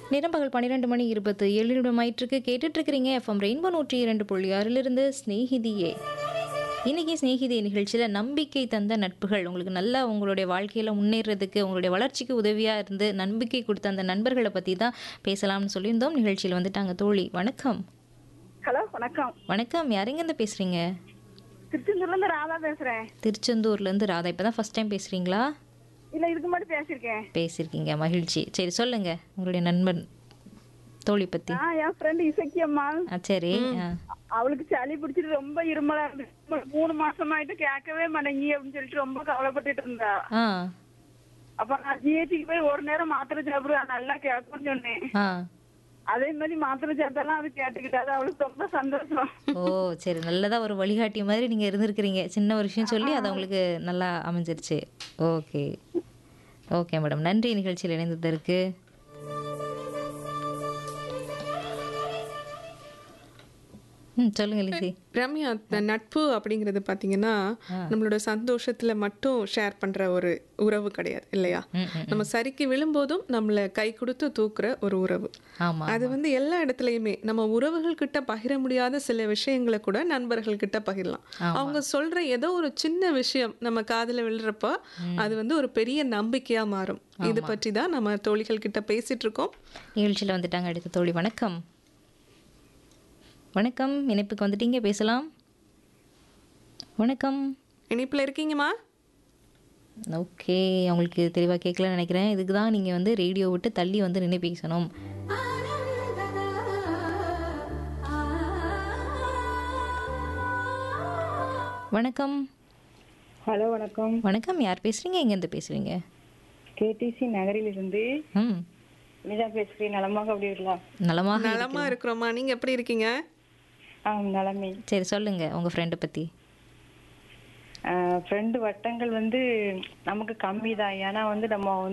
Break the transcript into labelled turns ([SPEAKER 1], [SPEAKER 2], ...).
[SPEAKER 1] நிறம்பகல் பன்னிரெண்டு மணி இருபத்து ஏழு நிமிடம் ஆயிட்டிருக்கு கேட்டுட்டு இருக்கிறீங்க எஃப்எம் ரெயின்போ நூற்றி இரண்டு புள்ளி ஆறிலிருந்து ஸ்நேகிதியே இன்னைக்கு ஸ்நேகிதி நிகழ்ச்சியில் நம்பிக்கை தந்த நட்புகள் உங்களுக்கு நல்லா உங்களுடைய வாழ்க்கையில் முன்னேறதுக்கு உங்களுடைய வளர்ச்சிக்கு உதவியாக இருந்து நம்பிக்கை கொடுத்த அந்த நண்பர்களை பற்றி தான் பேசலாம்னு சொல்லியிருந்தோம் நிகழ்ச்சியில் வந்துட்டாங்க தோழி வணக்கம்
[SPEAKER 2] ஹலோ வணக்கம்
[SPEAKER 1] வணக்கம் யாரெங்கேருந்து பேசுகிறீங்க
[SPEAKER 2] திருச்செந்தூர்ல இருந்து ராதா பேசுறேன்
[SPEAKER 1] திருச்செந்தூர்லேருந்து ராதா இப்போ தான் ஃபஸ்ட் டைம் பேசுகிறீங்களா
[SPEAKER 2] இல்ல இதுக்கு முன்னாடி பேசியிருக்கேன்
[SPEAKER 1] பேசியிருக்கீங்க மகிழ்ச்சி சரி சொல்லுங்கள் உங்களுடைய நண்பன் தோழி பற்றி
[SPEAKER 2] நான் என் ஃப்ரெண்ட் இசக்கி அம்மா
[SPEAKER 1] ஆ சரி ஆ
[SPEAKER 2] அவளுக்கு சளி பிடிச்சிட்டு ரொம்ப இருமலா இருந்துச்சு மூணு மாசமாயிட்டு கேட்கவே மாட்டேங்கி அப்படின்னு சொல்லிட்டு ரொம்ப கவலைப்பட்டுட்டு இருந்தா
[SPEAKER 1] ஆ
[SPEAKER 2] அப்ப நான் ஜிஹெச்சுக்கு போய் ஒரு நேரம் மாத்திரை சாப்பிடுவா நல்லா கேட்கும்னு சொன்னேன்
[SPEAKER 1] ஆ
[SPEAKER 2] அதே மாதிரி மாத்திரை சாப்பிட்டாலும் அது கேட்டுக்கிட்டு அது அவளுக்கு ரொம்ப சந்தோஷம்
[SPEAKER 1] ஓ சரி நல்லதா ஒரு வழிகாட்டி மாதிரி நீங்கள் இருந்திருக்கிறீங்க சின்ன ஒரு விஷயம் சொல்லி அது உங்களுக்கு நல்லா அமைஞ்சிருச்சு ஓகே ஓகே மேடம் நன்றி நிகழ்ச்சியில் இணைந்ததற்கு ம் சொல்லுங்க லிசி
[SPEAKER 3] ரம்யா இந்த நட்பு அப்படிங்கிறது பார்த்தீங்கன்னா நம்மளோட சந்தோஷத்துல மட்டும் ஷேர் பண்ற ஒரு உறவு கிடையாது இல்லையா
[SPEAKER 1] ம், ம்,
[SPEAKER 3] நம்ம சரிக்கு விழும்போதும் நம்மளை கை கொடுத்து தூக்குற ஒரு உறவு
[SPEAKER 1] ஆமாம்
[SPEAKER 3] அது வந்து எல்லா இடத்துலையுமே நம்ம உறவுகள் கிட்ட பகிர முடியாத சில விஷயங்களை கூட நண்பர்கள் கிட்ட பகிரலாம் அவங்க சொல்ற ஏதோ ஒரு சின்ன விஷயம் நம்ம காதுல விழுறப்ப அது வந்து ஒரு பெரிய நம்பிக்கையா மாறும் இது பற்றி தான் நம்ம தோழிகள் கிட்ட பேசிட்டு இருக்கோம்
[SPEAKER 1] நிகழ்ச்சியில் வந்துட்டாங்க அடுத்த தோழி வணக்கம் வணக்கம் இணைப்புக்கு வந்துட்டீங்க பேசலாம் வணக்கம்
[SPEAKER 3] இனிப்புல இருக்கீங்கம்மா
[SPEAKER 1] ஓகே அவங்களுக்கு தெளிவாக கேட்கலன்னு நினைக்கிறேன் இதுக்கு தான் நீங்கள் வந்து ரேடியோ விட்டு தள்ளி வந்து நின்று பேசணும் வணக்கம்
[SPEAKER 4] ஹலோ வணக்கம்
[SPEAKER 1] வணக்கம் யார் பேசுறீங்க எங்கேருந்து பேசுறீங்க
[SPEAKER 4] கேடிசி நகரிலிருந்து
[SPEAKER 1] ம்
[SPEAKER 4] நிஜா பேசுகிறேன் நலமாக அப்படி இருக்கலாம்
[SPEAKER 1] நலமாக
[SPEAKER 3] நலமா இருக்கிறோமா நீங்க எப்படி இருக்கீங்க
[SPEAKER 4] ஆ நலமே
[SPEAKER 1] சரி சொல்லுங்க உங்க ஃப்ரெண்டை பத்தி
[SPEAKER 4] ஃப்ரெண்டு வட்டங்கள் வந்து நமக்கு கம்மி தான் ஏன்னா வந்து நம்ம வந்து